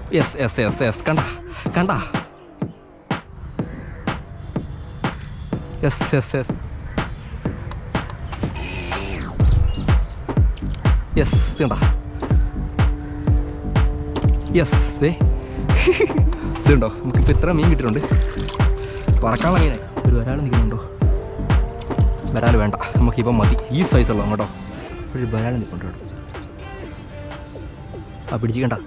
yes yes yes yes കണ്ട കണ്ട yes yes yes yes കണ്ട യെസ് ദേ ഇതുണ്ടോ നമുക്കിപ്പോൾ ഇത്ര മീൻ കിട്ടിയിട്ടുണ്ട് പറക്കാനുള്ള മീനെ ഒരു വരാൾ നിൽക്കുന്നുണ്ടോ വരാൽ വേണ്ട നമുക്കിപ്പം മതി ഈ സൈസുള്ള കേട്ടോ ഒരു വരാൾ നിൽക്കുന്നുണ്ട് കേട്ടോ ആ പിടിച്ചിക്കണ്ട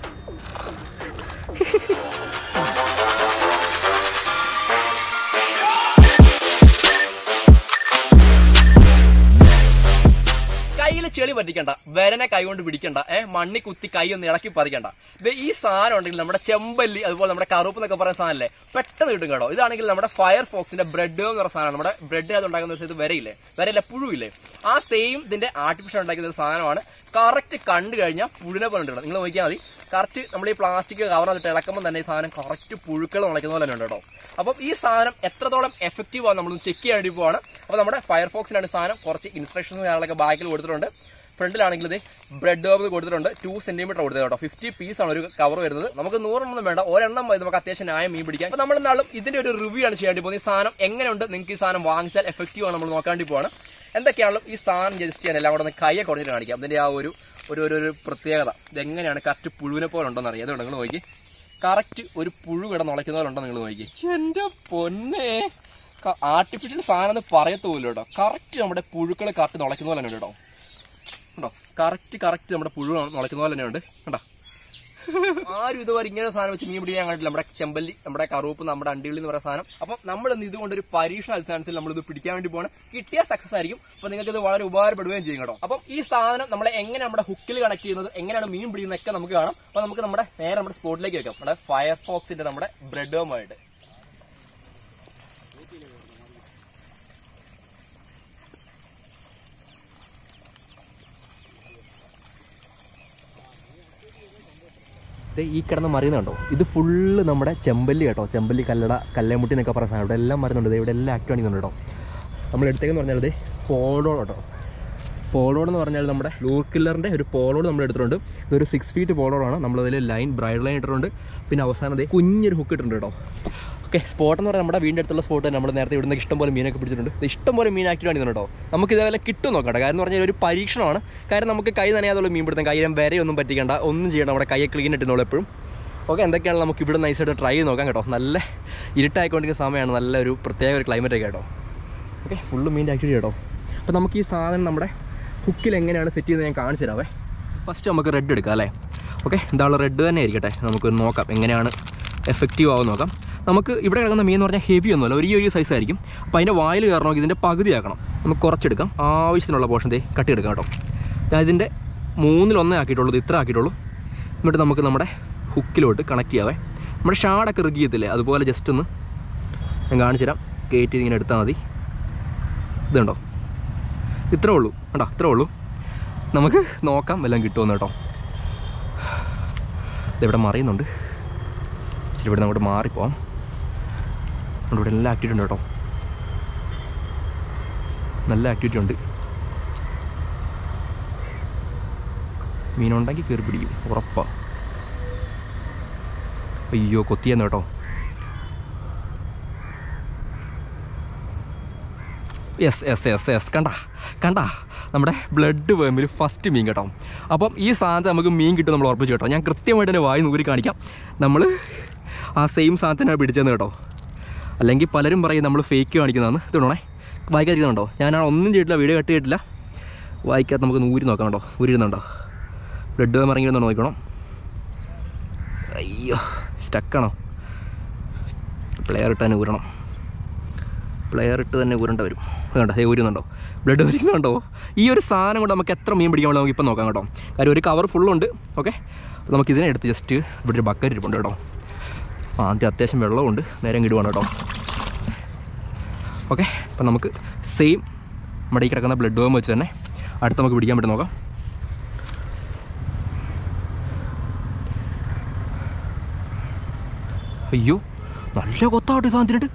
കയ്യിൽ ചെളി പറ്റിക്കണ്ട വരനെ കൈ കൊണ്ട് പിടിക്കണ്ട ഏഹ് മണ്ണി കുത്തി കൈ ഒന്ന് ഇളക്കി പറിക്കണ്ട ഇത് ഈ സാധനം ഉണ്ടെങ്കിൽ നമ്മുടെ ചെമ്പല്ലി അതുപോലെ നമ്മുടെ കറുപ്പ് എന്നൊക്കെ പറയുന്ന സാധനമല്ലേ പെട്ടെന്ന് കിട്ടും കേട്ടോ ഇതാണെങ്കിൽ നമ്മുടെ ഫയർ ഫോക്സിന്റെ ബ്രെഡ് എന്ന് പറയുന്ന സാധനമാണ് നമ്മുടെ ബ്രെഡ് അത് ഉണ്ടാക്കുന്ന വെച്ചാൽ ഇത് വരയില്ലേ വരയില്ല പുഴുവില്ലേ ആ സെയിം ഇതിന്റെ ആർട്ടിഫിഷ്യൽ ഉണ്ടാക്കുന്ന ഒരു സാധനമാണ് കറക്റ്റ് കണ്ടു കഴിഞ്ഞാൽ പുഴുവിനെ പോലെ ഉണ്ട് നിങ്ങൾ നോക്കിയാൽ മതി കറക്റ്റ് നമ്മൾ ഈ പ്ലാസ്റ്റിക് കവറിനകത്ത് ഇളക്കുമ്പോൾ തന്നെ ഈ സാധനം കറക്റ്റ് പുഴുക്കൾ മുളയ്ക്കുന്ന പോലെ തന്നെ ഉണ്ട് കേട്ടോ അപ്പം ഈ സാധനം എത്രത്തോളം എഫക്റ്റീവ് ആണ് നമ്മൾ ചെക്ക് ചെയ്യാൻ വേണ്ടി പോവാണ് അപ്പോൾ നമ്മുടെ ഫയർഫോക്സിലാണ് സാധനം കുറച്ച് ഇൻസ്ട്രക്ഷൻസ് കാര്യങ്ങളൊക്കെ ബാക്കിൽ കൊടുത്തിട്ടുണ്ട് ഫ്രണ്ടിലാണെങ്കിൽ ഇത് ബ്രെഡ് വേർബ് കൊടുത്തിട്ടുണ്ട് ടു സെന്റിമീറ്റർ കൊടുത്തത് കേട്ടോ ഫിഫ്റ്റി പീസ് ആണ് ഒരു കവർ വരുന്നത് നമുക്ക് നൂറെണ്ണം വേണ്ട ഒരെണ്ണം മതി നമുക്ക് അത്യാവശ്യം ന്യായം മീൻ പിടിക്കാൻ അപ്പോൾ നമ്മൾ നാളും ഇതിന്റെ ഒരു റിവ്യൂ ആണ് ചെയ്യേണ്ടി പോകുന്നത് ഈ സാധനം എങ്ങനെയുണ്ട് നിങ്ങൾക്ക് ഈ സാധനം വാങ്ങിച്ചാൽ എഫക്റ്റീവ് ആണ് നമ്മൾ നോക്കാണ്ടി പോവാണ് എന്തൊക്കെയാണല്ലോ ഈ സാധനം ജസ്റ്റ് ചെയ്യാൻ എല്ലാം കൂടെ ഒന്ന് കയ്യെ കുറഞ്ഞിട്ട് കാണിക്കാം അതിന്റെ ആ ഒരു ഒരു ഒരു ഒരു പ്രത്യേകത ഇതെങ്ങനെയാണ് കറക്റ്റ് പുഴുവിനെ പോലെ ഉണ്ടോന്ന് അറിയാം അതുകൊണ്ട് നിങ്ങൾ നോക്കി കറക്റ്റ് ഒരു പുഴു കിടന്ന് ഉളയ്ക്കുന്ന പോലെ ഉണ്ടോ നിങ്ങൾ നോക്കി എന്റെ പൊന്നെ ആർട്ടിഫിഷ്യൽ സാധനം എന്ന് പറയത്തുമില്ല കേട്ടോ കറക്റ്റ് നമ്മുടെ പുഴുക്കളെ കറക്റ്റ് ഉളയ്ക്കുന്ന പോലെ തന്നെ ഉണ്ട് കേട്ടോ കണ്ടോ കറക്റ്റ് കറക്റ്റ് നമ്മുടെ പുഴു മുളയ്ക്കുന്ന പോലെ തന്നെ ഉണ്ട് കണ്ടോ ആരും ഇതുവരെ ഇങ്ങനെ സാധനം വെച്ച് മീൻ പിടിക്കാൻ കണ്ടില്ല നമ്മുടെ ചെമ്പല്ലി നമ്മുടെ കറുപ്പ് നമ്മുടെ അണ്ടികളി എന്ന് പറയുന്ന സാധനം അപ്പം നമ്മൾ ഇന്ന് ഇതുകൊണ്ട് ഒരു പരീക്ഷണ അടിസ്ഥാനത്തിൽ നമ്മൾ ഇത് പിടിക്കാൻ വേണ്ടി പോകണം കിട്ടിയ സക്സസ് ആയിരിക്കും അപ്പൊ നിങ്ങൾക്ക് ഇത് വളരെ ഉപകാരപ്പെടുകയും ചെയ്യും കേട്ടോ അപ്പം ഈ സാധനം നമ്മളെ എങ്ങനെ നമ്മുടെ ഹുക്കിൽ കണക്ട് ചെയ്യുന്നത് എങ്ങനെയാണ് മീൻ പിടിക്കുന്നതൊക്കെ നമുക്ക് കാണാം അപ്പൊ നമുക്ക് നമ്മുടെ നേരെ നമ്മുടെ സ്പോട്ടിലേക്ക് വെക്കാം നമ്മുടെ ഫയർഫോക്സിന്റെ നമ്മുടെ ബ്രെഡ് ഹോമായിട്ട് ദേ ഈ കിടന്ന് മറിയുന്നുണ്ടോ ഇത് ഫുള്ള് നമ്മുടെ ചെമ്പല്ലി കേട്ടോ ചെമ്പല്ലി കല്ലട കല്ലേമുട്ടി എന്നൊക്കെ പറയുന്ന സാധനം ഇവിടെ എല്ലാം മരുന്നുണ്ട് ദേ ഇവിടെ എല്ലാം ആക്റ്റീവ് ആണിക്കുന്നുണ്ട് കേട്ടോ നമ്മൾ എടുത്തേക്കെന്ന് പറഞ്ഞാൽ ഇത് പോളോഡ് കേട്ടോ പോളോഡ് എന്ന് പറഞ്ഞാൽ നമ്മുടെ ലൂർ കില്ലറിൻ്റെ ഒരു പോളോഡ് നമ്മൾ എടുത്തിട്ടുണ്ട് ഇതൊരു സിക്സ് ഫീറ്റ് പോളോഡാണ് നമ്മളതിൽ ലൈൻ ബ്രൈഡ് ലൈൻ ഇട്ടിട്ടുണ്ട് പിന്നെ അവസാനം ദേ കുഞ്ഞൊരു ഹുക്ക് ഇട്ടിട്ടുണ്ട് കേട്ടോ ഓക്കെ സ്പോട്ട് എന്ന് പറഞ്ഞാൽ നമ്മുടെ വീടിൻ്റെ അടുത്തുള്ള സ്പോട്ട് നമ്മൾ നേരത്തെ ഇവിടുന്ന് ഇഷ്ടംപോലെ മീനൊക്കെ പിടിച്ചിട്ടുണ്ട് ഇത് ഇഷ്ടംപോലെ മീൻ ആക്റ്റീവ് ആണ് കേട്ടോ നമുക്ക് ഇതേപോലെ കിട്ടും നോക്കട്ടെ കാരണം എന്ന് പറഞ്ഞാൽ ഒരു പരീക്ഷണമാണ് കാരണം നമുക്ക് കൈ നനയാതുള്ള മീൻ പിടുത്തം കൈരം വരെ ഒന്നും പറ്റിക്കണ്ട ഒന്നും ചെയ്യണം നമ്മുടെ കൈയെ ക്ലീൻ ഇട്ടുന്നുള്ളൂ എപ്പോഴും ഓക്കെ എന്തൊക്കെയാണ് നമുക്ക് ഇവിടെ നൈസായിട്ട് ട്രൈ ചെയ്ത് നോക്കാം കേട്ടോ നല്ല ഇരുട്ടായിക്കൊണ്ടിരിക്കുന്ന സമയമാണ് നല്ല ഒരു പ്രത്യേക ഒരു ക്ലൈമറ്റ് ഒക്കെ കേട്ടോ ഓക്കെ ഫുള്ള് മീൻ ആക്ടിവിറ്റി കേട്ടോ അപ്പോൾ നമുക്ക് ഈ സാധനം നമ്മുടെ ഹുക്കിൽ എങ്ങനെയാണ് സെറ്റ് ചെയ്യുന്നത് ഞാൻ കാണിച്ചു തരാവേ ഫസ്റ്റ് നമുക്ക് റെഡ് എടുക്കാം അല്ലേ ഓക്കെ എന്തായാലും റെഡ് തന്നെ ആയിരിക്കട്ടെ നമുക്ക് നോക്കാം എങ്ങനെയാണ് എഫക്റ്റീവ് ആവും നോക്കാം നമുക്ക് ഇവിടെ കിടക്കുന്ന മീൻ എന്ന് പറഞ്ഞാൽ ഹെവി ഒന്നുമല്ല ഒരു ഒരു സൈസ് ആയിരിക്കും അപ്പോൾ അതിൻ്റെ വായിൽ കയറണമെങ്കിൽ ഇതിൻ്റെ പകുതി ആക്കണം നമുക്ക് കുറച്ചെടുക്കാം ആവശ്യത്തിനുള്ള പോർഷൻ ദേ കട്ടിയെടുക്കാം കേട്ടോ ഞാൻ ഇതിൻ്റെ മൂന്നിലൊന്നേ ആക്കിയിട്ടുള്ളൂ ഇത് ഇത്ര ആക്കിയിട്ടുള്ളൂ എന്നിട്ട് നമുക്ക് നമ്മുടെ ഹുക്കിലോട്ട് കണക്ട് ചെയ്യാവേ നമ്മുടെ ഷാഡൊക്കെ റിഗ് ചെയ്യത്തില്ലേ അതുപോലെ ജസ്റ്റ് ഒന്ന് ഞാൻ കാണിച്ചു തരാം കയറ്റി ഇങ്ങനെ എടുത്താൽ മതി ഇതുണ്ടോ ഇത്രേ ഉള്ളൂ കേട്ടോ ഇത്രേ ഉള്ളൂ നമുക്ക് നോക്കാം വല്ലതും കിട്ടുമെന്ന് കേട്ടോ ഇതിവിടെ മറിയുന്നുണ്ട് ഇച്ചിരി ഇവിടെ അങ്ങോട്ട് മാറിപ്പോവാം അതുകൊണ്ട് ഇവിടെ എല്ലാം ആക്ടിവിറ്റി ഉണ്ട് കേട്ടോ നല്ല ആക്ടിവിറ്റി ഉണ്ട് മീനുണ്ടെങ്കിൽ കയറി പിടിക്കും ഉറപ്പാ അയ്യോ കൊത്തിയെന്ന് കേട്ടോ യെസ് യെസ് യെസ് യെസ് കണ്ട കണ്ട നമ്മുടെ ബ്ലഡ് വേമ്പിൽ ഫസ്റ്റ് മീൻ കേട്ടോ അപ്പം ഈ സാധനത്തെ നമുക്ക് മീൻ കിട്ടും നമ്മൾ ഉറപ്പിച്ച് കേട്ടോ ഞാൻ കൃത്യമായിട്ട് തന്നെ വായി നൂരി കാണിക്കാം നമ്മൾ ആ സെയിം സാധനത്തിനാണ് പിടിച്ചതെന്ന് കേട്ടോ അല്ലെങ്കിൽ പലരും പറയും നമ്മൾ ഫേക്ക് കാണിക്കുന്നതാണ് ഇതുണ്ടോണേ വായിക്കാതിരിക്കുന്നുണ്ടോ ഞാൻ ആ ഒന്നും ചെയ്തിട്ടില്ല വീഡിയോ കട്ട് ചെയ്തിട്ടില്ല വായിക്കാത്ത നമുക്ക് നൂരി നോക്കാം കേട്ടോ ഊരിടുന്നുണ്ടോ ബ്ലഡ് വേം ഇറങ്ങി വന്നോ നോക്കണം അയ്യോ സ്റ്റക്കാണോ പ്ലെയർ ഇട്ട് തന്നെ ഊരണം പ്ലെയർ ഇട്ട് തന്നെ ഊരേണ്ട വരും കണ്ടോ ദേ ഊരുന്നുണ്ടോ ബ്ലഡ് വരിക്കുന്നുണ്ടോ ഈ ഒരു സാധനം കൊണ്ട് നമുക്ക് എത്ര മീൻ പിടിക്കാൻ നമുക്ക് ഇപ്പം നോക്കാം കേട്ടോ കാര്യം ഒരു കവർ ഫുള്ളുണ്ട് ഓക്കെ അപ്പോൾ നമുക്ക് ഇതിനെ എടുത്ത് ജസ്റ്റ് ഇവിടെ ഒരു ബക്കറ്റ് ഇരിപ്പുണ്ട് കേട്ടോ ആ ആദ്യം അത്യാവശ്യം വെള്ളമുണ്ട് നേരം കിടുവാണ് കേട്ടോ ഓക്കെ അപ്പം നമുക്ക് സെയിം നമ്മുടെ ഈ കിടക്കുന്ന ബ്ലഡ് വേം വെച്ച് തന്നെ അടുത്ത് നമുക്ക് പിടിക്കാൻ പറ്റും നോക്കാം അയ്യോ നല്ല കൊത്താവട്ടെ ഈ സാധനത്തിനിട്ട്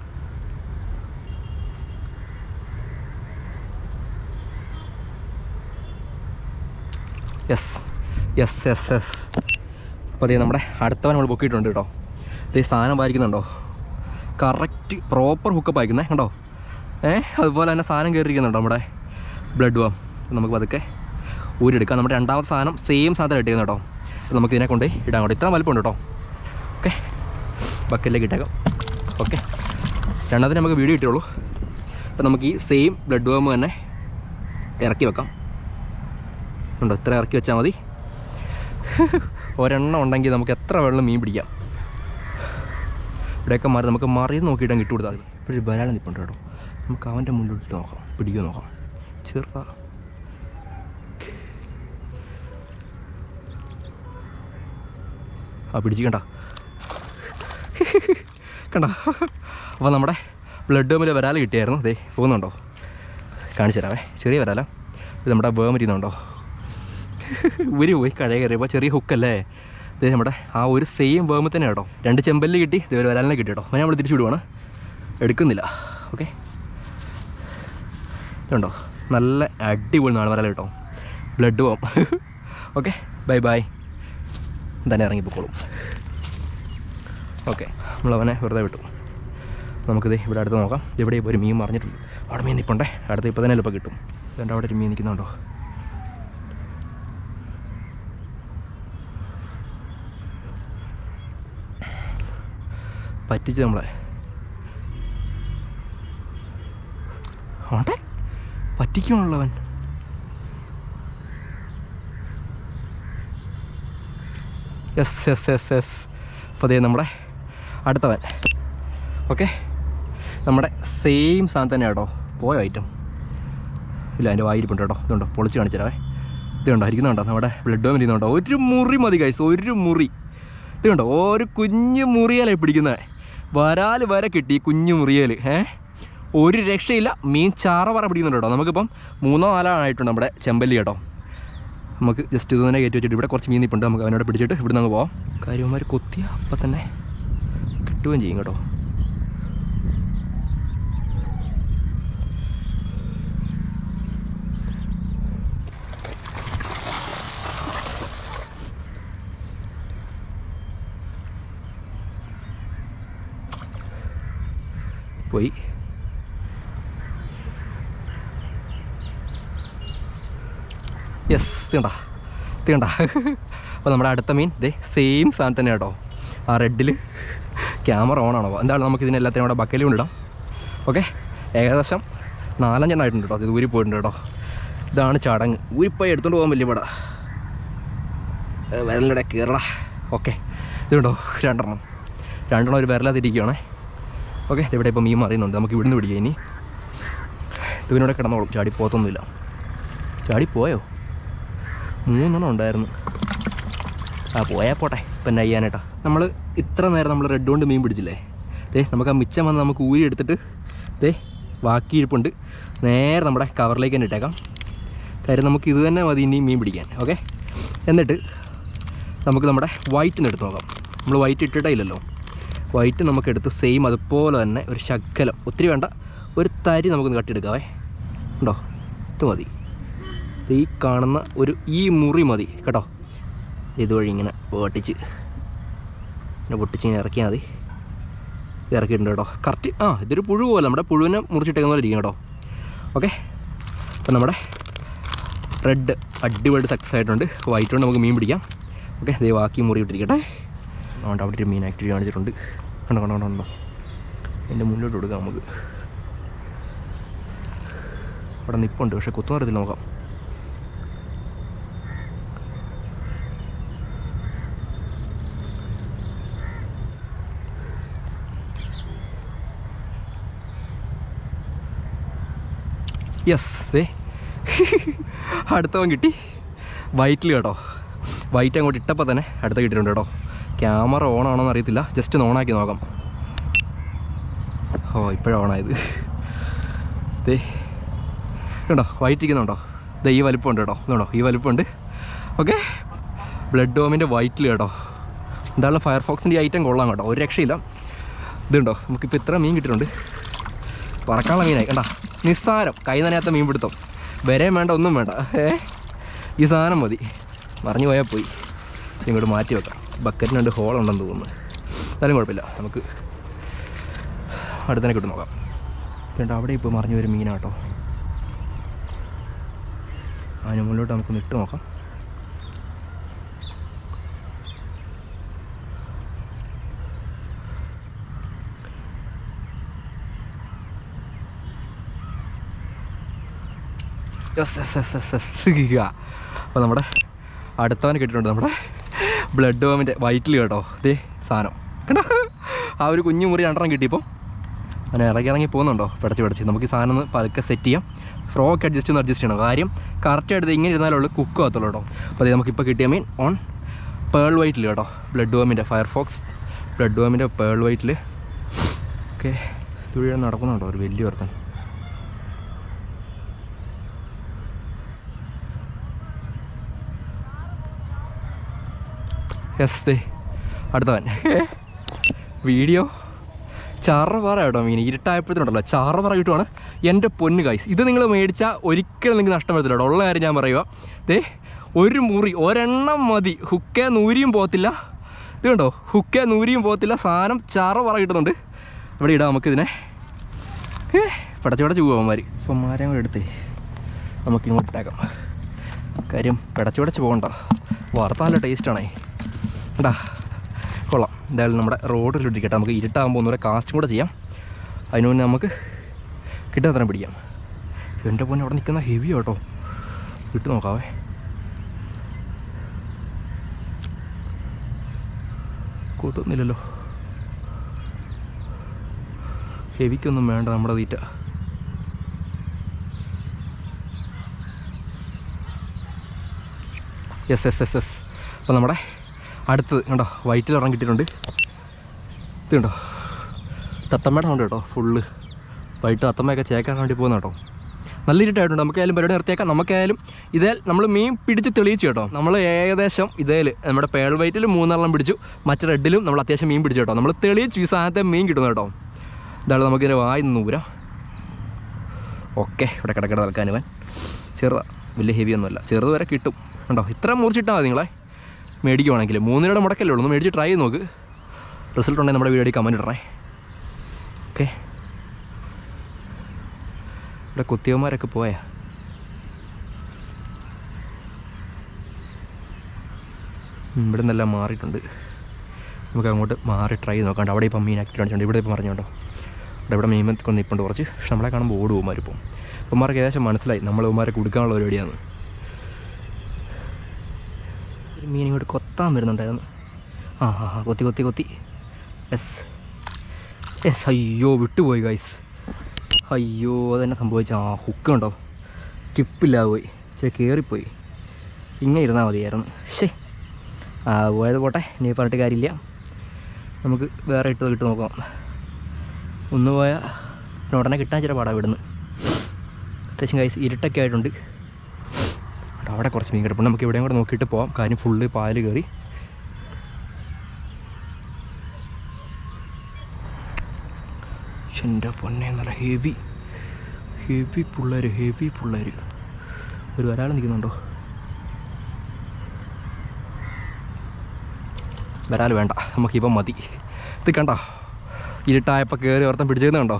യെസ് യെസ് യെസ് യെസ് അപ്പോൾ അതേ നമ്മുടെ അടുത്തവൻ നമ്മൾ പൊക്കിയിട്ടുണ്ട് കേട്ടോ അതേ സാധനം വായിക്കുന്നുണ്ടോ കറക്റ്റ് പ്രോപ്പർ ഹുക്കപ്പ് അയക്കുന്നത് കണ്ടോ ഏ അതുപോലെ തന്നെ സാധനം കയറിയിരിക്കുന്നുണ്ടോ നമ്മുടെ ബ്ലഡ് വാം നമുക്ക് പതുക്കെ ഊരെടുക്കാം നമ്മുടെ രണ്ടാമത്തെ സാധനം സെയിം സാധനം ഇട്ടിരിക്കുന്നു കേട്ടോ അപ്പോൾ നമുക്ക് ഇതിനെ കൊണ്ട് ഇടാൻ കൂടെ ഇത്ര വലിപ്പമുണ്ട് കേട്ടോ ഓക്കെ ബക്കറ്റിലേക്ക് ഇട്ടേക്കാം ഓക്കെ രണ്ടാമത്തിന് നമുക്ക് വീഡിയോ കിട്ടുള്ളൂ അപ്പോൾ നമുക്ക് ഈ സെയിം ബ്ലഡ് വാം തന്നെ ഇറക്കി വെക്കാം ഉണ്ടോ ഇത്ര ഇറക്കി വെച്ചാൽ മതി ഒരെണ്ണം ഉണ്ടെങ്കിൽ നമുക്ക് എത്ര വെള്ളം മീൻ പിടിക്കാം ഇവിടെയൊക്കെ മാറി നമുക്ക് മറി നോക്കിയിട്ട് അങ്ങ് ഇട്ട് കൊടുത്താൽ മതി ഇപ്പോഴൊരു ബലാളം നിൽപ്പുണ്ട് കേട്ടോ നമുക്ക് അവൻ്റെ മുന്നിലിട്ട് നോക്കാം പിടിക്കുമോ നോക്കാം ചെറുതാ ആ പിടിച്ച് കണ്ട കണ്ട അപ്പോൾ നമ്മുടെ ബ്ലഡ് ഡോമിൽ വരാൽ കിട്ടിയായിരുന്നു ദേ പോകുന്നുണ്ടോ കാണിച്ചു തരാമേ ചെറിയ വരാല ഇത് നമ്മുടെ വേമരിയുന്നുണ്ടോ ഉരി പോയി കഴ കയറിയപ്പോൾ ചെറിയ ഹുക്കല്ലേ ഇത് നമ്മുടെ ആ ഒരു സെയിം വേമ തന്നെ കേട്ടോ രണ്ട് ചെമ്പല്ല് കിട്ടി ഇത് ഒരു വരാലിനെ കിട്ടി കേട്ടോ അപ്പോൾ നമ്മൾ തിരിച്ചു വിടുവാണ് എടുക്കുന്നില്ല ഓക്കെ ഇതുണ്ടോ നല്ല അടിപൊളി നാളെ വരാല കേട്ടോ ബ്ലഡ് പോവും ഓക്കെ ബൈ ബൈ തന്നെ ഇറങ്ങിപ്പോക്കോളും ഓക്കെ നമ്മളവനെ വെറുതെ വിട്ടു നമുക്കിത് ഇവിടെ അടുത്ത് നോക്കാം ഇവിടെ ഇപ്പോൾ ഒരു മീൻ മറിഞ്ഞിട്ടുണ്ട് അവിടെ മീൻ നിൽപ്പുണ്ടേ അടുത്ത് ഇപ്പോൾ തന്നെ എളുപ്പം കിട്ടും ഇതുണ്ട് അവിടെ ഒരു മീൻ നിൽക്കുന്നുണ്ടോ പറ്റിച്ച് നമ്മളെ ആട്ടെ പറ്റിക്കുവാണല്ലോ അവൻ യെസ് യെസ് യെസ് യെസ് അപ്പോൾ അതേ നമ്മുടെ അടുത്തവൻ ഓക്കെ നമ്മുടെ സെയിം സാധനം തന്നെ കേട്ടോ പോയ ഐറ്റം ഇല്ല അതിൻ്റെ വായിരിപ്പുണ്ട് കേട്ടോ ഇതുണ്ടോ പൊളിച്ച് കാണിച്ചുതരാവേ ഇത് കണ്ടോ ഇരിക്കുന്നുണ്ടോ നമ്മുടെ ബ്ലഡ് ഡോമിൽ ഇരുന്നുണ്ടോ ഒരു മുറി മതി കൈസ് ഒരു മുറി ഇത് കണ്ടോ ഒരു കുഞ്ഞു മുറിയല്ലേ പിടിക്കുന്നത് വരാൽ വരെ കിട്ടി ഈ കുഞ്ഞു മുറിയൽ ഏ ഒരു രക്ഷയില്ല മീൻ ചാറ പറ പിടിക്കുന്നുണ്ട് കേട്ടോ നമുക്കിപ്പം മൂന്നോ നാലോ ആയിട്ടുണ്ട് നമ്മുടെ ചെമ്പല്ലി കേട്ടോ നമുക്ക് ജസ്റ്റ് ഇത് തന്നെ കയറ്റി വെച്ചിട്ട് ഇവിടെ കുറച്ച് മീൻ നിൽപ്പുണ്ട് നമുക്ക് അവനോട് പിടിച്ചിട്ട് ഇവിടെ നിന്ന് പോവാം കാര്യവന്മാർ കൊത്തിയ അപ്പം തന്നെ കിട്ടുകയും ചെയ്യും കേട്ടോ പോയി യെസ് തീണ്ട തീണ്ട അപ്പോൾ നമ്മുടെ അടുത്ത മീൻ ദേ സെയിം സാധനം തന്നെ കേട്ടോ ആ റെഡിൽ ക്യാമറ ഓൺ ആണോ എന്താണ് നമുക്ക് ഇതിനെല്ലാത്തിനും കൂടെ ബക്കലിൽ കൊണ്ടിടാം ഓക്കെ ഏകദേശം നാലഞ്ചെണ്ണം ആയിട്ടുണ്ട് കേട്ടോ ഇത് ഊരി പോയിട്ടുണ്ട് കേട്ടോ ഇതാണ് ചടങ്ങ് ഊരിപ്പോയി എടുത്തുകൊണ്ട് പോകാൻ വലിയ പടാ വിരലിടെ കയറടാ ഓക്കെ ഇതുണ്ടോ രണ്ടെണ്ണം രണ്ടെണ്ണം ഒരു വിരലാതിരിക്കുകയാണേ ഓക്കെ ഇവിടെ ഇപ്പോൾ മീൻ മറിയുന്നുണ്ട് നമുക്ക് ഇവിടുന്ന് പിടിക്കാം ഇനി ഇതിനോടെ കിടന്നോളും ചാടി പോത്തൊന്നുമില്ല ചാടി പോയോ മൂന്നെണ്ണം ഉണ്ടായിരുന്നു ആ പോയാൽ പോട്ടെ ഇപ്പം എന്നാ ചെയ്യാനേട്ടാ നമ്മൾ ഇത്ര നേരം നമ്മൾ റെഡ് കൊണ്ട് മീൻ പിടിച്ചില്ലേ ദേ നമുക്ക് ആ മിച്ചം വന്ന് നമുക്ക് ഊരി എടുത്തിട്ട് ദേ ബാക്കി ഇരിപ്പുണ്ട് നേരെ നമ്മുടെ കവറിലേക്ക് തന്നെ ഇട്ടേക്കാം കാര്യം നമുക്ക് ഇത് തന്നെ മതി ഇനി മീൻ പിടിക്കാൻ ഓക്കെ എന്നിട്ട് നമുക്ക് നമ്മുടെ വൈറ്റിന് എടുത്ത് നോക്കാം നമ്മൾ വൈറ്റ് ഇട്ടിട്ടേ ഇല്ലല്ലോ വൈറ്റ് നമുക്ക് എടുത്ത് സെയിം അതുപോലെ തന്നെ ഒരു ശകലം ഒത്തിരി വേണ്ട ഒരു തരി നമുക്കൊന്ന് കട്ടിയെടുക്കാവേ ഉണ്ടോ ഇത് മതി ഇത് ഈ കാണുന്ന ഒരു ഈ മുറി മതി കേട്ടോ ഇതുവഴി ഇങ്ങനെ പൊട്ടിച്ച് ഇങ്ങനെ പൊട്ടിച്ച് ഇങ്ങനെ ഇറക്കിയാൽ മതി ഇത് ഇറക്കിയിട്ടുണ്ട് കേട്ടോ കറക്റ്റ് ആ ഇതൊരു പുഴു പോലെ നമ്മുടെ പുഴുവിനെ മുറിച്ചിട്ടേക്കുന്ന പോലെ ഇരിക്കും കേട്ടോ ഓക്കെ അപ്പം നമ്മുടെ റെഡ് അടിപൊളി സക്സസ് ആയിട്ടുണ്ട് വൈറ്റ് കൊണ്ട് നമുക്ക് മീൻ പിടിക്കാം ഓക്കെ ദേ ബാക്കി മുറി ഇട്ടിരിക്കട്ടെ അതുകൊണ്ട് അവിടെ ഒരു മീൻ ആക്ടിവിറ്റി കാണിച്ചിട്ടുണ്ട് കണ്ടോ കണ്ടോ കണ്ടോ കണ്ടോ എൻ്റെ മുന്നോട്ട് കൊടുക്കാം നമുക്ക് അവിടെ നിപ്പുണ്ട് പക്ഷെ കുത്തു അറിയത്തില്ല നോക്കാം യെസ് ഏ അടുത്തവൻ കിട്ടി വൈറ്റിൽ കേട്ടോ വൈറ്റ് അങ്ങോട്ട് ഇട്ടപ്പോൾ തന്നെ അടുത്ത കിട്ടിയിട്ടുണ്ട് കേട്ടോ ക്യാമറ ഓൺ ആണോ എന്ന് അറിയത്തില്ല ജസ്റ്റ് ഒന്ന് ഓണാക്കി നോക്കാം ഓ ഇപ്പോഴാണ് ഓണായത് ദേ കണ്ടോ വൈറ്റ് ഇരിക്കുന്നുണ്ടോ ദേ ഈ വലിപ്പമുണ്ട് കേട്ടോ ഇതുണ്ടോ ഈ വലിപ്പമുണ്ട് ഓക്കെ ബ്ലഡ് ഡോമിൻ്റെ വൈറ്റിൽ കേട്ടോ എന്തായാലും ഫയർഫോക്സിൻ്റെ ഈ ഐറ്റം കൊള്ളാം കേട്ടോ ഒരു രക്ഷയില്ല ഇതുണ്ടോ നമുക്കിപ്പോൾ ഇത്ര മീൻ കിട്ടിയിട്ടുണ്ട് പറക്കാനുള്ള മീനായി കണ്ട നിസ്സാരം കൈ നനയാത്ത മീൻ പിടുത്തം വരെയും വേണ്ട ഒന്നും വേണ്ട ഏ ഈ സാധനം മതി മറിഞ്ഞു പോയാൽ പോയി ഇങ്ങോട്ട് മാറ്റി വെക്കാം ബക്കറ്റിന് രണ്ട് ഹോൾ ഉണ്ടെന്ന് തോന്നുന്നു എന്നാലും കുഴപ്പമില്ല നമുക്ക് അടുത്തന്നെ കിട്ടും നോക്കാം എന്നിട്ട് അവിടെ ഇപ്പോൾ മറിഞ്ഞു വരും മീനാട്ടോ അതിന് മുന്നോട്ട് നമുക്കൊന്ന് ഇട്ട് നോക്കാം yes yes yes yes yes അപ്പോൾ നമ്മുടെ അടുത്തവനെ കിട്ടിയിട്ടുണ്ട് നമ്മുടെ ബ്ലഡ് വോമിൻ്റെ വയറ്റിൽ കേട്ടോ ഇതേ സാധനം കണ്ടോ ആ ഒരു കുഞ്ഞു മുറി രണ്ടെണ്ണം കിട്ടിയപ്പോൾ അങ്ങനെ ഇറങ്ങി ഇറങ്ങി പോകുന്നുണ്ടോ പിടച്ച് പിടച്ച് നമുക്ക് ഈ സാധനം ഒന്ന് പതുക്കെ സെറ്റ് ചെയ്യാം ഫ്രോ ഒക്കെ അഡ്ജസ്റ്റ് ഒന്ന് അഡ്ജസ്റ്റ് ചെയ്യണം കാര്യം കറക്റ്റ് എടുത്ത് ഇങ്ങനെ ഇരുന്നാലുള്ളൂ കുക്ക് ആകത്തുള്ളൂ കേട്ടോ അപ്പോൾ അത് നമുക്കിപ്പോൾ കിട്ടിയ മീൻ ഓൺ പേൾ വൈറ്റിൽ കേട്ടോ ബ്ലഡ് വോമിൻ്റെ ഫയർഫോക്സ് ബ്ലഡ് വോമിൻ്റെ പേൾ വൈറ്റിൽ ഓക്കെ തുഴി നടക്കുന്നുണ്ടോ ഒരു വലിയ ഒരുത്തൻ യെസ് ദേ അടുത്തവൻ വീഡിയോ ചാറ പറ കേട്ടോ മീൻ ഇരുട്ടായപ്പോഴത്തേനുണ്ടല്ലോ ചാറ പറ കിട്ടുവാണ് എൻ്റെ പൊന്ന് കായ്സ് ഇത് നിങ്ങൾ മേടിച്ചാൽ ഒരിക്കലും നിങ്ങൾക്ക് നഷ്ടം വരത്തില്ല കേട്ടോ ഉള്ള കാര്യം ഞാൻ പറയുക ദേ ഒരു മുറി ഒരെണ്ണം മതി ഹുക്കേ നൂരിയും പോകത്തില്ല ഇത് കണ്ടോ ഹുക്കേ നൂരിയും പോകത്തില്ല സാധനം ചാറ പറ കിട്ടുന്നുണ്ട് ഇവിടെ ഇടാം നമുക്കിതിനെ ഏ പടച്ചോടച്ച് പോവാന്മാർ സ്വന്മാരെയും കൂടെ എടുത്തേ നമുക്ക് ഇങ്ങോട്ട് ഇട്ടേക്കാം കാര്യം പിടച്ചുടച്ച് പോകണ്ട വറുത്ത നല്ല ടേസ്റ്റാണേ ഉണ്ടാ കൊള്ളാം എന്തായാലും നമ്മുടെ റോഡിലിട്ടിരിക്കട്ടെ നമുക്ക് ഇരുട്ടാകുമ്പോൾ ഒന്നുകൂടെ കാസ്റ്റും കൂടെ ചെയ്യാം അതിന് മുന്നേ നമുക്ക് കിട്ടാത്തരം പിടിക്കാം എൻ്റെ പൊന്നെ അവിടെ നിൽക്കുന്ന ഹെവി കേട്ടോ വിട്ടു നോക്കാവേ കൊത്തുന്നില്ലല്ലോ ഹെവിക്കൊന്നും വേണ്ട നമ്മുടെ തീറ്റ യെസ് യെസ് യെസ് യെസ് അപ്പോൾ നമ്മുടെ അടുത്തത് കണ്ടോ വൈറ്റിൽ ഇറങ്ങി കിട്ടിയിട്ടുണ്ട് ഇത് കണ്ടോ തത്തമ്മയുടെ ഉണ്ട് കേട്ടോ ഫുള്ള് വൈകിട്ട് തത്തമ്മയൊക്കെ ചേക്കാൻ വേണ്ടി പോകുന്ന കേട്ടോ നല്ല ഇരുട്ടായിട്ടുണ്ട് നമുക്കായാലും പരിപാടി നിർത്തിയേക്കാം നമുക്കായാലും ഇതേ നമ്മൾ മീൻ പിടിച്ച് തെളിയിച്ചു കേട്ടോ നമ്മൾ ഏകദേശം ഇതേൽ നമ്മുടെ പേൾ വൈറ്റിൽ മൂന്നെണ്ണം പിടിച്ചു മറ്റു റെഡിലും നമ്മൾ അത്യാവശ്യം മീൻ പിടിച്ചു കേട്ടോ നമ്മൾ തെളിയിച്ചു ഈ സാധനത്തെ മീൻ കിട്ടുന്നു കേട്ടോ ഇതാണ് നമുക്കിതിൻ്റെ വായി നൂരാം ഓക്കെ ഇവിടെ കിടക്കട നിൽക്കാൻ ഇവൻ ചെറുതാ വലിയ ഹെവി ഒന്നുമല്ല ചെറുത് വരെ കിട്ടും കണ്ടോ ഇത്ര മുറിച്ചിട്ടാൽ മതി നിങ്ങളെ മേടിക്കുവാണെങ്കിൽ മൂന്ന് രൂപയുടെ മുടക്കല്ലേ ഉള്ളൂ ഒന്ന് മേടിച്ച് ട്രൈ ചെയ്ത് നോക്ക് റിസൾട്ട് ഉണ്ടെങ്കിൽ നമ്മുടെ വീഡിയോയിൽ കമൻറ്റ് ഇടണേ ഓക്കെ ഇവിടെ കുത്തിയവന്മാരൊക്കെ പോയാ ഉം, ഇവിടെ നിന്നെല്ലാം മാറിയിട്ടുണ്ട് നമുക്ക് അങ്ങോട്ട് മാറി ട്രൈ ചെയ്ത് നോക്കാണ്ട് അവിടെ ഇപ്പം മീൻ ആക്റ്റീവ് കാണിച്ചുണ്ട് ഇവിടെ ഇപ്പം പറഞ്ഞോണ്ടോ ഇവിടെ ഇവിടെ മീൻ കൊണ്ട് നിൽപ്പുണ്ട് കുറച്ച് പക്ഷെ നമ്മളെ കാണുമ്പോൾ ഓടും ഉമാരിപ്പം ഉമ്മാർക്ക് ഏകദേശം മനസ്സിലായി നമ്മൾ ഉമാരെ കൊടുക്കാനുള്ള പരിപാടിയാണ് ഒരു മീൻ ഇങ്ങോട്ട് കൊത്താൻ വരുന്നുണ്ടായിരുന്നു ആ ആ ആ കൊത്തി കൊത്തി കൊത്തി യെസ് യെസ് അയ്യോ വിട്ടുപോയി ഗൈസ് അയ്യോ അതെന്നെ സംഭവിച്ച ആ ഹുക്ക് ഉണ്ടോ ടിപ്പില്ലാതെ പോയി ഇച്ചിരി കയറിപ്പോയി ഇങ്ങനെ ഇരുന്നാൽ മതിയായിരുന്നു ശേ ആ പോയത് പോട്ടെ ഇനി പറഞ്ഞിട്ട് കാര്യമില്ല നമുക്ക് വേറെ ഇട്ട് ഇട്ട് നോക്കാം ഒന്ന് പോയാൽ പിന്നെ ഉടനെ കിട്ടാൻ ചില പാടാ ഇവിടുന്ന് അത്യാവശ്യം കൈസ് ഇരുട്ടൊക്കെ ആയിട്ടുണ്ട് അവിടെ അവിടെ കുറച്ച് മീൻ കിടപ്പുണ്ട് നമുക്ക് ഇവിടെയും കൂടെ നോക്കിയിട്ട് പോവാം കാര്യം ഫുള്ള് പാല് കയറി എൻ്റെ പൊന്നെ നല്ല ഹെവി ഹെവി പിള്ളേർ ഹെവി പിള്ളേർ ഒരു ഒരാൾ നിൽക്കുന്നുണ്ടോ വരാൽ വേണ്ട നമുക്കിപ്പം മതി ഇത് കണ്ടോ ഇരുട്ടായപ്പോൾ കയറി ഓർത്തം പിടിച്ചത് കണ്ടോ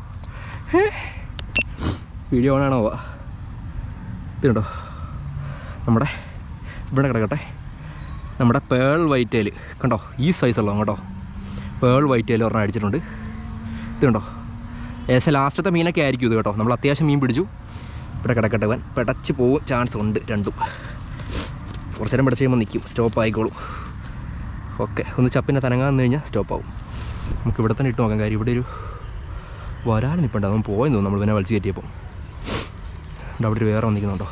വീഡിയോ ഓണാണോ ഇത് കണ്ടോ നമ്മുടെ ഇവിടെ കിടക്കട്ടെ നമ്മുടെ പേൾ വൈറ്റേൽ കണ്ടോ ഈ സൈസുള്ള കേട്ടോ പേൾ വൈറ്റേൽ ഒരെണ്ണം അടിച്ചിട്ടുണ്ട് ഇത് കണ്ടോ ഏകദേശം ലാസ്റ്റത്തെ മീനൊക്കെ ആയിരിക്കും ഇത് കേട്ടോ നമ്മൾ അത്യാവശ്യം മീൻ പിടിച്ചു ഇവിടെ കിടക്കട്ടെ ഇവൻ പിടച്ച് പോകും ചാൻസ് ഉണ്ട് രണ്ടും കുറച്ച് നേരം പിടച്ച് കഴിയുമ്പോൾ നിൽക്കും സ്റ്റോപ്പ് ആയിക്കോളും ഓക്കെ ഒന്ന് ചപ്പിനെ തനങ്ങാന്ന് കഴിഞ്ഞാൽ സ്റ്റോപ്പ് ആവും നമുക്ക് ഇവിടെ തന്നെ ഇട്ട് നോക്കാം കാര്യം ഇവിടെ ഒരു വരാൻ നിൽപ്പുണ്ട് അവൻ പോയെന്ന് തോന്നുന്നു നമ്മൾ പിന്നെ വലിച്ചു കയറ്റിയപ്പോൾ ഇവിടെ അവിടെ ഒരു വേറെ വന്നിരിക്കുന്നുണ്ടോ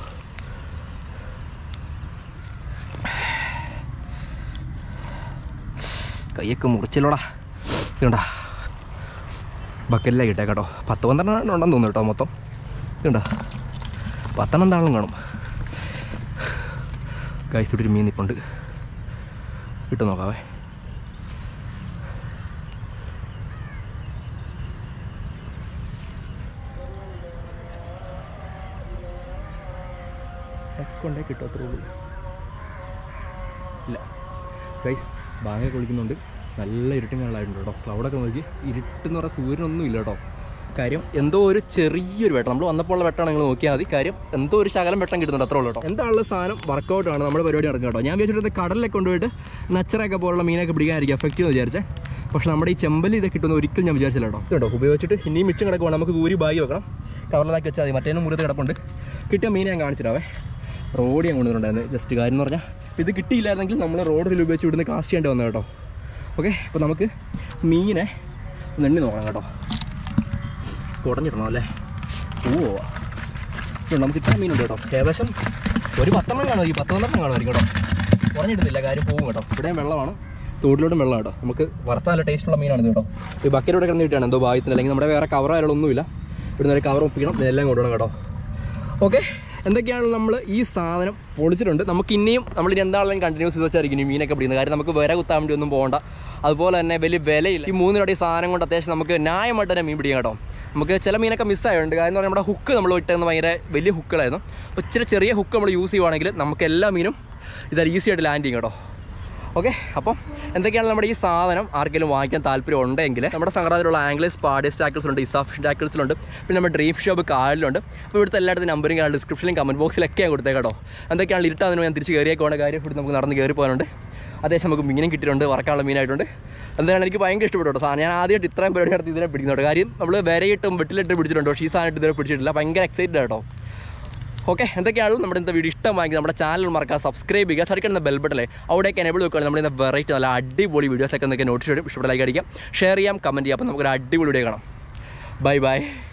കൈയൊക്കെ മുറിച്ചല്ലോടാ ഇതുണ്ടാ ബക്കലിലാണ് കിട്ടേ കേട്ടോ പത്ത് പന്ത്രണ്ടെണ്ണം ഉണ്ടെന്ന് തോന്നുന്നു കേട്ടോ മൊത്തം ഇതുണ്ടാ പത്തെണ്ണം എന്താണെങ്കിലും കാണും ഗൈസ് ഇവിടെ ഒരു മീൻ നിൽപ്പുണ്ട് ഇട്ട് നോക്കാവേ കൊണ്ടേ കിട്ടും അത്രേ ഉള്ളൂ ഇല്ല ഗൈസ് ബാങ്ങൊക്കെ വിളിക്കുന്നുണ്ട് നല്ല ഇരുട്ടും കാണാനായിട്ടുണ്ട് കേട്ടോ ക്ലൗഡൊക്കെ നോക്കി ഇരുട്ടെന്ന് പറഞ്ഞാൽ സൂര്യനൊന്നും ഇല്ല കേട്ടോ കാര്യം എന്തോ ഒരു ചെറിയൊരു വെട്ടം നമ്മൾ വന്നപ്പോൾ ഉള്ള വെട്ടമാണ് നിങ്ങൾ നോക്കിയാൽ മതി കാര്യം എന്തോ ഒരു ശകലം വെട്ടം കിട്ടുന്നുണ്ട് അത്രേ ഉള്ളൂ കേട്ടോ എന്താണുള്ള സാധനം വർക്കൗട്ട് ആണ് നമ്മുടെ പരിപാടി നടക്കുക കേട്ടോ ഞാൻ വിചാരിച്ചിട്ട് കടലിലൊക്കെ കൊണ്ടുപോയിട്ട് നച്ചറൊക്കെ പോലുള്ള മീനൊക്കെ പിടിക്കാനായിരിക്കും എഫക്റ്റീവ് എന്ന് വിചാരിച്ചേ പക്ഷേ നമ്മുടെ ഈ ചെമ്പലി ഇത് കിട്ടുന്ന ഒരിക്കലും ഞാൻ വിചാരിച്ചില്ല കേട്ടോ കേട്ടോ ഉപയോഗിച്ചിട്ട് ഇനിയും മിച്ചം കിടക്കുവാണ് നമുക്ക് ഊരി ബാഗി വെക്കണം കവറിലാക്കി വെച്ചാൽ മതി മറ്റേനും മുറിത്ത് കിടപ്പുണ്ട് കിട്ടിയ മീനെ ഞാൻ കാണിച്ചിട്ടാവേ റോഡ് ഞാൻ കൊണ്ടുവന്നിട്ടുണ്ടായിരുന്നു ജസ്റ്റ് കാര്യം എന്ന് പറഞ്ഞാൽ ഇത് കിട്ടിയില്ലായിരുന്നെങ്കിൽ നമ്മൾ റോഡിൽ ഉപയോഗിച്ച് ഇവിടുന്ന് കാസ്റ്റ് ചെയ്യേണ്ടി വന്നത് കേട്ടോ ഓക്കെ അപ്പോൾ നമുക്ക് മീനെ ഒന്ന് എണ്ണി നോക്കാം കേട്ടോ കുടഞ്ഞിടണം അല്ലേ ഓ ഇതുണ്ട്, നമുക്ക് ഇത്ര മീനുണ്ട് കേട്ടോ ഏകദേശം ഒരു പത്തെണ്ണം കാണുമായിരിക്കും പത്ത് പന്ത്രണ്ട് കാണുമായിരിക്കും കേട്ടോ കുറഞ്ഞിടുന്നില്ല കാര്യം പോകും കേട്ടോ ഇവിടെയും വെള്ളമാണ് തോട്ടിലോട്ടും വെള്ളം കേട്ടോ നമുക്ക് വറുത്ത നല്ല ടേസ്റ്റുള്ള മീനാണ് ഇത് കേട്ടോ ഈ ബക്കറ്റോടെ കിടന്ന് കിട്ടിയാണ് എന്തോ ഭാഗ്യത്തിന് അല്ലെങ്കിൽ നമ്മുടെ വേറെ കവർ ആയാലൊന്നുമില്ല ഇവിടുന്ന് ഒരു കവർ ഒപ്പിക്കണം ഇതെല്ലാം കൊണ്ടുപോകണം കേട്ടോ ഓക്കെ എന്തൊക്കെയാണ് നമ്മൾ ഈ സാധനം പൊളിച്ചിട്ടുണ്ട് നമുക്ക് ഇനിയും നമ്മൾ ഇനി എന്താണെങ്കിലും കണ്ടിന്യൂസ് ചെയ്ത് വെച്ചായിരിക്കും ഈ മീനൊക്കെ പിടിക്കുന്നത് കാര്യം നമുക്ക് വില കുത്താൻ വേണ്ടി ഒന്നും പോകണ്ട അതുപോലെ തന്നെ വലിയ വിലയില്ല ഈ മൂന്നിനോടെ ഈ സാധനം കൊണ്ട് അത്യാവശ്യം നമുക്ക് ന്യായമായിട്ട് തന്നെ മീൻ പിടിക്കാം കേട്ടോ നമുക്ക് ചില മീനൊക്കെ മിസ്സായുണ്ട് കാരണം എന്ന് പറഞ്ഞാൽ നമ്മുടെ ഹുക്ക് നമ്മൾ ഇട്ടുന്ന ഭയങ്കര വലിയ ഹുക്കുകളായിരുന്നു അപ്പോൾ ഇച്ചിരി ചെറിയ ഹുക്ക് നമ്മൾ യൂസ് ചെയ്യുവാണെങ്കിൽ നമുക്ക് എല്ലാ മീനും ഇതാ ഈസി ആയിട്ട് ലാൻഡ് ചെയ്യും കേട്ടോ ഓക്കെ അപ്പം എന്തൊക്കെയാണ് നമ്മുടെ ഈ സാധനം ആർക്കെങ്കിലും വാങ്ങിക്കാൻ താല്പര്യം ഉണ്ടെങ്കിൽ നമ്മുടെ സംഘടനയിലുള്ള ആംഗ്ലേസ് പാഡി സ്റ്റാക്കിൾസിലുണ്ട് ഇസാഫ് സ്റ്റാക്കിൾസിലുണ്ട് പിന്നെ നമ്മുടെ ഡ്രീം ഷോപ്പ് കാലിലുണ്ട് അപ്പോൾ ഇവിടുത്തെ എല്ലായിടത്തും നമ്പറും കാണാൻ ഡിസ്ക്രിപ്ഷനിലും കമൻറ്റ് ബോക്സിലൊക്കെ ഞാൻ കൊടുത്തേ കേട്ടോ എന്തൊക്കെയാണ് ഇരുട്ടാതിന് ഞാൻ തിരിച്ച് കയറിയേക്കോണ കാര്യം ഇവിടെ നമുക്ക് നടന്ന് കയറി പോകാനുണ്ട് അത്യാവശ്യം നമുക്ക് മീനും കിട്ടിയിട്ടുണ്ട് വറക്കാനുള്ള മീനായിട്ടുണ്ട് എന്തായാലും എനിക്ക് ഭയങ്കര ഇഷ്ടപ്പെട്ടു കേട്ടോ സാധനം ഞാൻ ആദ്യമായിട്ട് ഇത്രയും പരിപാടി നടത്തി ഇതിനെ പിടിക്കുന്നുണ്ട് കാര്യം നമ്മൾ വരയിട്ടും വെട്ടിലിട്ട് പിടിച്ചിട്ടുണ്ട് പക്ഷേ ഈ സാധനമായിട്ട് ഇതിനെ പിടിച്ചിട്ടില്ല ഭയങ്കര എക്സൈറ്റഡ് കേട്ടോ ഓക്കെ എന്തൊക്കെയാണല്ലോ നമ്മുടെ ഇന്നത്തെ വീഡിയോ ഇഷ്ടമായെങ്കിൽ നമ്മുടെ ചാനൽ മറക്കാം സബ്സ്ക്രൈബ് ചെയ്യുക സടിക്കുന്ന ബെൽ ബട്ടല്ലേ അവിടെയൊക്കെ എനേബിൾ വെക്കുകയാണ് നമ്മുടെ ഇന്ന് വെറൈറ്റി നല്ല അടിപൊളി വീഡിയോസൊക്കെ എന്തൊക്കെ നോട്ടിഫിക്കേഷൻ ഇഷ്ടപ്പെട്ട ലൈക്ക് അടിക്കാം ഷെയർ ചെയ്യാം കമൻറ്റ് ചെയ്യാം അപ്പോൾ നമുക്കൊരു അടിപൊളി വീഡിയോ കാണാം ബൈ ബൈ